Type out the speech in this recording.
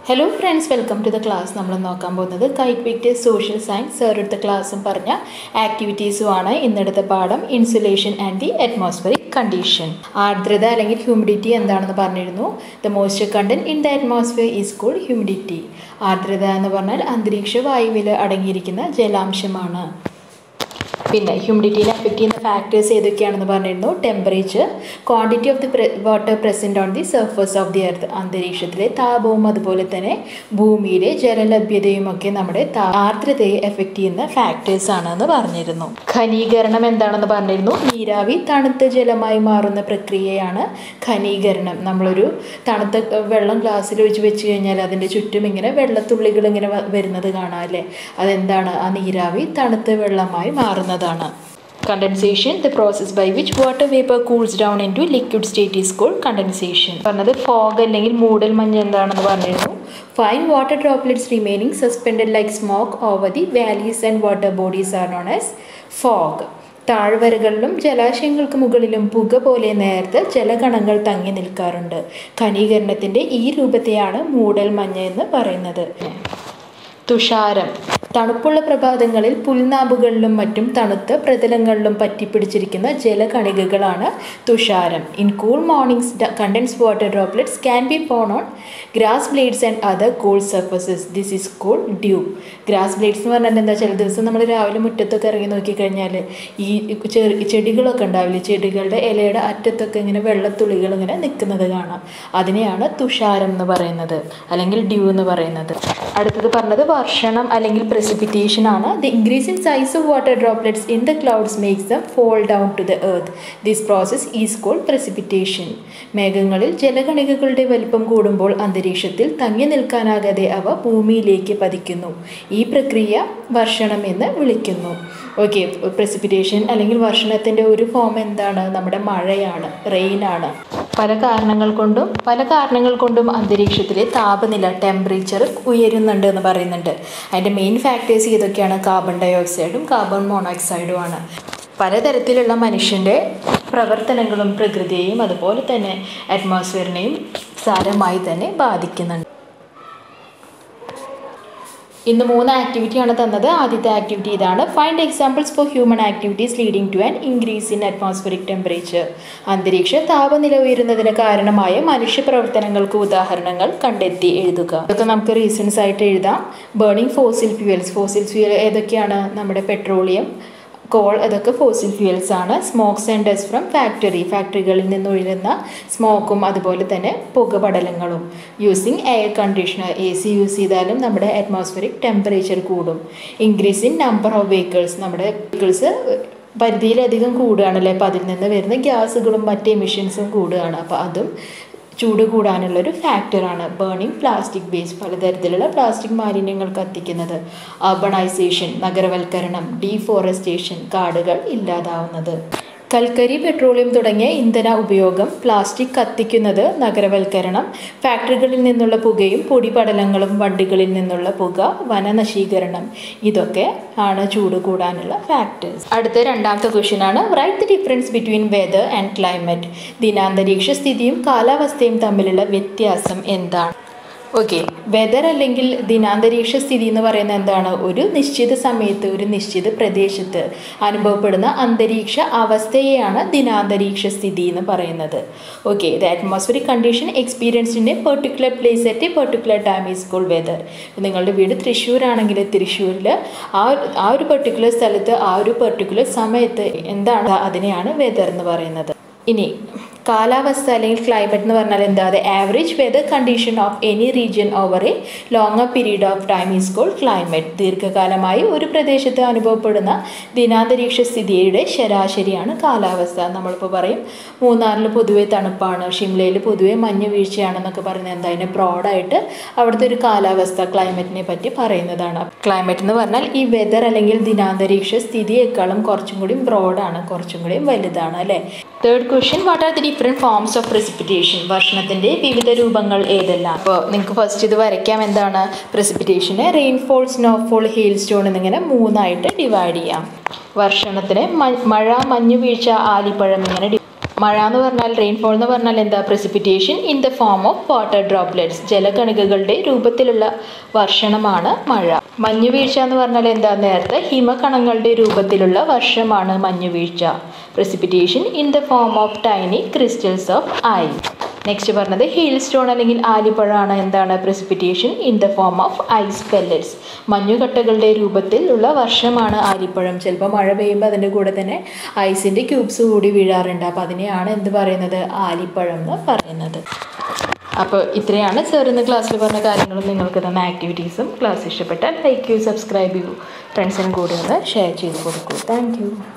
hello friends welcome to the class നമ്മൾ നോക്കാൻ പോകുന്നത് KITE Victers social science sir എടുത്ത ക്ലാസ്സും പറഞ്ഞ ആക്ടിവിറ്റീസുമാണ് ഇന്നെടുത്ത പാഠം insulation and the atmospheric condition ആർദ്രത അല്ലെങ്കിൽ ഹ്യൂമിഡിറ്റി എന്താണെന്ന് പറഞ്ഞിരുന്നു the moisture content in the atmosphere is called humidity ആർദ്രത എന്ന് പറഞ്ഞാൽ അന്തരീക്ഷ വായുവിൽ അടങ്ങിയിരിക്കുന്ന ജലാംശമാണ് പിന്നെ ഹ്യൂമിഡിറ്റിനെ അഫക്റ്റ് ചെയ്യുന്ന ഫാക്ടേഴ്സ് ഏതൊക്കെയാണെന്ന് പറഞ്ഞിരുന്നു temperature quantity of the water present on the surface of the earth അന്തരീക്ഷത്തിലെ താപവും അതുപോലെ തന്നെ ഭൂമിയിലെ ജലലഭ്യതയും ഒക്കെ നമ്മുടെ ആർദ്രതയെ എഫക്റ്റ് ചെയ്യുന്ന ഫാക്ടേഴ്സ് ആണെന്ന് പറഞ്ഞിരുന്നു ഖനീകരണം എന്താണെന്ന് പറഞ്ഞിരുന്നു നീരാവി തണുത്ത ജലമായി മാറുന്ന പ്രക്രിയയാണ് ഖനീകരണം നമ്മളൊരു തണുത്ത വെള്ളം ഗ്ലാസ്സിൽ ഒഴിച്ച് വെച്ച് കഴിഞ്ഞാൽ അതിൻ്റെ ചുറ്റും ഇങ്ങനെ വെള്ളത്തുള്ളികൾ ഇങ്ങനെ വരുന്നത് കാണാം അല്ലേ അതെന്താണ് ആ നീരാവി തണുത്ത വെള്ളമായി മാറുന്നതാണ് condensation the process by which water vapour cools down into liquid state is called condensation പറഞ്ഞത് ഫോഗ് അല്ലെങ്കിൽ മൂടൽ മഞ്ഞ് എന്താണെന്ന് പറഞ്ഞിരുന്നു fine water droplets remaining suspended like smoke over the valleys and water bodies are known as fog താഴ്വരകളിലും ജലാശയങ്ങൾക്ക് മുകളിലും പുക പോലെ നേരത്തെ ജലകണങ്ങൾ തങ്ങി നിൽക്കാറുണ്ട് ഖനീകരണത്തിൻ്റെ ഈ രൂപത്തെയാണ് മൂടൽ മഞ്ഞ് എന്ന് പറയുന്നത് തുഷാരം തണുപ്പുള്ള പ്രഭാതങ്ങളിൽ പുൽനാമ്പുകളിലും മറ്റും തണുത്ത പ്രതലങ്ങളിലും പറ്റിപ്പിടിച്ചിരിക്കുന്ന ജലകണികകളാണ് തുഷാരം in cool mornings condense water droplets can be found on grass blades and other cool surfaces this is called dew grass blades എന്ന് പറഞ്ഞാൽ എന്താ ചില ദിവസം നമ്മൾ രാവിലെ മുറ്റത്തൊക്കെ ഇറങ്ങി നോക്കിക്കഴിഞ്ഞാൽ ഈ ചെറിയ ചെടികളൊക്കെ ഉണ്ടാവില്ലേ ചെടികളുടെ ഇലയുടെ അറ്റത്തൊക്കെ ഇങ്ങനെ വെള്ളത്തുള്ളികൾ ഇങ്ങനെ നിൽക്കുന്നത് കാണാം അതിനെയാണ് തുഷാരം എന്ന് പറയുന്നത് അല്ലെങ്കിൽ ഡ്യൂ എന്ന് പറയുന്നത് അടുത്തത് പറഞ്ഞത് വർഷണം അല്ലെങ്കിൽ precipitation ആണ് the increase in size of water droplets in the clouds makes them fall down to the earth this process is called precipitation മേഘങ്ങളിൽ ജലകണികകളുടെ വലിപ്പം കൂടുമ്പോൾ അന്തരീക്ഷത്തിൽ തങ്ങി നിൽക്കാനാകാതെ അവ ഭൂമിയിലേക്ക് പതിക്കുന്നു ഈ പ്രക്രിയ വർഷണം എന്ന് വിളിക്കുന്നു ഓക്കെ പ്രസിപ്പിറ്റേഷൻ അല്ലെങ്കിൽ വർഷണത്തിൻ്റെ ഒരു ഫോം എന്താണ് നമ്മുടെ മഴയാണ് റെയിനാണ് പല കാരണങ്ങൾ കൊണ്ടും പല കാരണങ്ങൾ കൊണ്ടും അന്തരീക്ഷത്തിലെ താപനില ടെമ്പറേച്ചർ ഉയരുന്നുണ്ട് എന്ന് പറയുന്നുണ്ട് അതിൻ്റെ മെയിൻ ഫാക്ടേഴ്സ് ഏതൊക്കെയാണ് കാർബൺ ഡൈ ഓക്സൈഡും കാർബൺ മോണോക്സൈഡും ആണ് പലതരത്തിലുള്ള മനുഷ്യൻ്റെ പ്രവർത്തനങ്ങളും പ്രകൃതിയെയും അതുപോലെ തന്നെ അറ്റ്മോസ്ഫിയറിനെയും സാരമായി തന്നെ ബാധിക്കുന്നുണ്ട് ഇന്ന് മൂന്ന് ആക്ടിവിറ്റിയാണ് തന്നത് ആദ്യത്തെ ആക്ടിവിറ്റി ഇതാണ് find examples for human activities leading to an increase in atmospheric temperature അന്തരീക്ഷ താപനില ഉയരുന്നതിന് കാരണമായ മനുഷ്യ പ്രവർത്തനങ്ങൾക്ക് ഉദാഹരണങ്ങൾ കണ്ടെത്തി എഴുതുക ഇതൊക്കെ നമുക്ക് റീസൺസ് ആയിട്ട് എഴുതാം burning fossil fuels fossil fuel ഏതൊക്കെയാണ് നമ്മുടെ പെട്രോളിയം കോൾ അതൊക്കെ ഫോസിൽ ഫ്യൂവൽസ് ആണ് smokes and dust from factory ഫാക്ടറികളിൽ നിന്ന് ഉയരുന്ന സ്മോക്കും അതുപോലെ തന്നെ പുകപടലങ്ങളും using air conditioner A C use ചെയ്താലും നമ്മുടെ അറ്റ്മോസ്ഫിയറിക് ടെമ്പറേച്ചർ കൂടും increase in number of vehicles നമ്മുടെ വെഹിക്കിൾസ് പരിധിയിലധികം കൂടുകയാണല്ലേ അപ്പോൾ അതിൽ നിന്ന് വരുന്ന ഗ്യാസുകളും മറ്റ് എമിഷൻസും കൂടുകയാണ് അപ്പോൾ അതും ചൂട് കൂടാനുള്ളൊരു ഫാക്ടറാണ് ബേണിംഗ് പ്ലാസ്റ്റിക് വേസ്റ്റ് പലതരത്തിലുള്ള പ്ലാസ്റ്റിക് മാലിന്യങ്ങൾ കത്തിക്കുന്നത് അർബണൈസേഷൻ നഗരവൽക്കരണം ഡീഫോറസ്റ്റേഷൻ കാടുകൾ ഇല്ലാതാവുന്നത് കൽക്കരി പെട്രോളിയം തുടങ്ങിയ ഇന്ധന ഉപയോഗം പ്ലാസ്റ്റിക് കത്തിക്കുന്നത് നഗരവൽക്കരണം ഫാക്ടറികളിൽ നിന്നുള്ള പുകയും പൊടിപടലങ്ങളും വണ്ടികളിൽ നിന്നുള്ള പുക വനനശീകരണം ഇതൊക്കെ ആണ് ചൂട് കൂടാനുള്ള ഫാക്ടേഴ്സ് അടുത്ത രണ്ടാമത്തെ ക്വസ്റ്റ്യൻ ആണ് write the difference between weather and climate ദിനാന്തരീക്ഷ സ്ഥിതിയും കാലാവസ്ഥയും തമ്മിലുള്ള വ്യത്യാസം എന്താണ് ഓക്കെ വെതർ അല്ലെങ്കിൽ ദിനാന്തരീക്ഷ സ്ഥിതി എന്ന് പറയുന്നത് എന്താണ് ഒരു നിശ്ചിത സമയത്ത് ഒരു നിശ്ചിത പ്രദേശത്ത് അനുഭവപ്പെടുന്ന അന്തരീക്ഷ അവസ്ഥയെയാണ് ദിനാന്തരീക്ഷ സ്ഥിതി എന്ന് പറയുന്നത് okay the atmospheric condition experience in a particular place at a particular time is called weather നിങ്ങളുടെ വീട് തൃശ്ശൂരാണെങ്കിൽ തൃശ്ശൂരിൽ ആ ആ ഒരു പെർട്ടിക്കുലർ സ്ഥലത്ത് ആ ഒരു പെർട്ടിക്കുലർ സമയത്ത് എന്താണ് അതിനെയാണ് വെതർ എന്ന് പറയുന്നത് ഇനി കാലാവസ്ഥ അല്ലെങ്കിൽ ക്ലൈമറ്റ് എന്ന് പറഞ്ഞാൽ എന്താ അത് average weather condition of any region over a longer period of time is called climate ദീർഘകാലമായി ഒരു പ്രദേശത്ത് അനുഭവപ്പെടുന്ന ദിനാന്തരീക്ഷ സ്ഥിതിയുടെ ശരാശരിയാണ് കാലാവസ്ഥ നമ്മളിപ്പോൾ പറയും മൂന്നാറിൽ പൊതുവെ തണുപ്പാണ് ഷിംലയിൽ പൊതുവെ മഞ്ഞ് വീഴ്ചയാണെന്നൊക്കെ പറയുന്നത് എന്താ അതിനെ ബ്രോഡായിട്ട് അവിടുത്തെ ഒരു കാലാവസ്ഥ ക്ലൈമറ്റിനെ പറ്റി പറയുന്നതാണ് ക്ലൈമറ്റ് എന്ന് പറഞ്ഞാൽ ഈ വെതർ അല്ലെങ്കിൽ ദിനാന്തരീക്ഷ സ്ഥിതിയേക്കാളും കുറച്ചും കൂടി ബ്രോഡാണ് കുറച്ചും കൂടി വലുതാണ് അല്ലേ third question what are the different forms of precipitation വർഷണത്തിൻ്റെ വിവിധ രൂപങ്ങൾ ഏതെല്ലാം അപ്പോൾ നിങ്ങൾക്ക് ഫസ്റ്റ് ഇത് വരയ്ക്കാം എന്താണ് precipitation rainfall snowfall hail stone എന്നിങ്ങനെ മൂന്നായിട്ട് ഡിവൈഡ് ചെയ്യാം വർഷണത്തിന് മഴ മഞ്ഞുവീഴ്ച ആലിപ്പഴം ഇങ്ങനെ മഴ എന്ന് പറഞ്ഞാൽ റെയിൻഫോൾ എന്ന് പറഞ്ഞാൽ എന്താ precipitation in the form of water droplets ജലകണികകളുടെ രൂപത്തിലുള്ള വർഷണമാണ് മഴ മഞ്ഞുവീഴ്ച എന്ന് പറഞ്ഞാൽ എന്താ നേരത്തെ ഹിമകണങ്ങളുടെ രൂപത്തിലുള്ള വർഷമാണ് മഞ്ഞുവീഴ്ച precipitation in the form of tiny crystals of ice next പറഞ്ഞത് ഹെയിൽ സ്റ്റോൺ അല്ലെങ്കിൽ ആലിപ്പഴമാണ് എന്താണ് precipitation in the form of ice pellets മഞ്ഞുകട്ടകളുടെ രൂപത്തിലുള്ള വർഷമാണ് ആലിപ്പഴം ചിലപ്പോൾ മഴ പെയ്യുമ്പോൾ അതിൻ്റെ കൂടെ തന്നെ ഐസിൻ്റെ ക്യൂബ്സ് കൂടി വീഴാറുണ്ട് അപ്പോൾ അതിനെയാണ് എന്ത് പറയുന്നത് ആലിപ്പഴം എന്ന് പറയുന്നത് അപ്പോൾ ഇത്രയാണ് സാർ ഇന്ന് ക്ലാസ്സിൽ പറഞ്ഞ കാര്യങ്ങളും നിങ്ങൾക്ക് തന്ന ആക്ടിവിറ്റീസും ക്ലാസ് ഇഷ്ടപ്പെട്ടാൽ ലൈക്ക് ചെയ്യൂ സബ്സ്ക്രൈബ് ചെയ്യൂ ഫ്രണ്ട്സിനും കൂടി ഒന്ന് ഷെയർ ചെയ്ത് കൊടുക്കൂ താങ്ക്